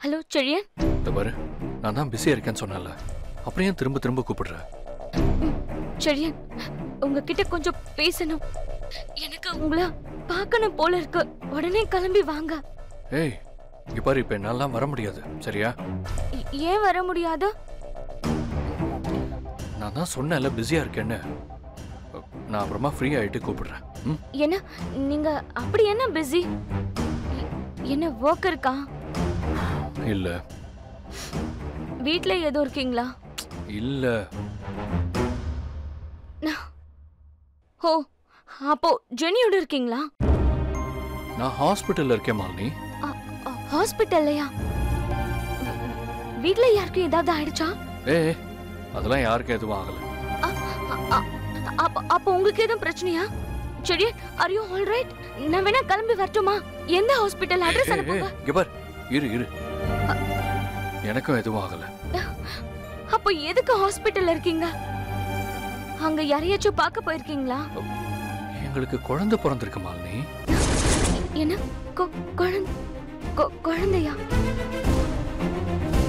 hello Chezhiyan இந்த பாரு நான் தான் பிஸியா இருக்கேன்னு சொன்னேன்ல அப்புறம் ஏன் திரும்ப திரும்ப கூப்பிடுற செழியன் உங்ககிட்ட கொஞ்சம் பேசணும் எனக்கு உங்களை பார்க்கணும் போல இருக்கு உடனே கிளம்பி வாங்க ஏய் இங்க பாரு இப்ப என்னாலாம் வர முடியாது சரியா ஏ- ஏன் வர முடியாது நான் தான் சொன்னேன்ல பிஸியா இருக்கேன்னு நான் அப்புறமா ஃப்ரீ ஆயிட்டு கூப்பிடுறேன் ம் என்ன நீங்க அப்படி என்ன பிஸி என்ன ஒர்க் இருக்கா இல்ல வீட்ல ஏதோ இருக்கீங்களா இல்ல ஓ அப்போ ஜெனியோட இருக்கீங்களா நான் ஹாஸ்பிட்டல்ல இருக்கேன் மாலினி ஹாஸ்பிட்டல்லையா வீட்ல யாருக்கும் ஏதாவது ஆயிடுச்சா ஏய் அதெல்லாம் யாருக்கும் எதுவும் ஆகல அ- அ- அப்ப அப்ப உங்களுக்கு எதுவும் பிரச்சனையா சரி ஆர் யூ ஆல் ரைட் நான் வேணா கிளம்பி வரட்டுமா எந்த ஹாஸ்பிட்டல் அட்ரஸ் ஏய், அனுப்புங்க ஏய், இங்க பார் இரு இரு எனக்கும் எதுவும் ஆகல அப்போ எதுக்கு ஹாஸ்பிட்டல்ல இருக்கீங்க அங்க யாரையாச்சும் பார்க்க போயிருக்கீங்களா எங்களுக்கு குழந்தை பிறந்திருக்கு மாலினி என்ன கொ- குழந்தை கொ- குழந்தையா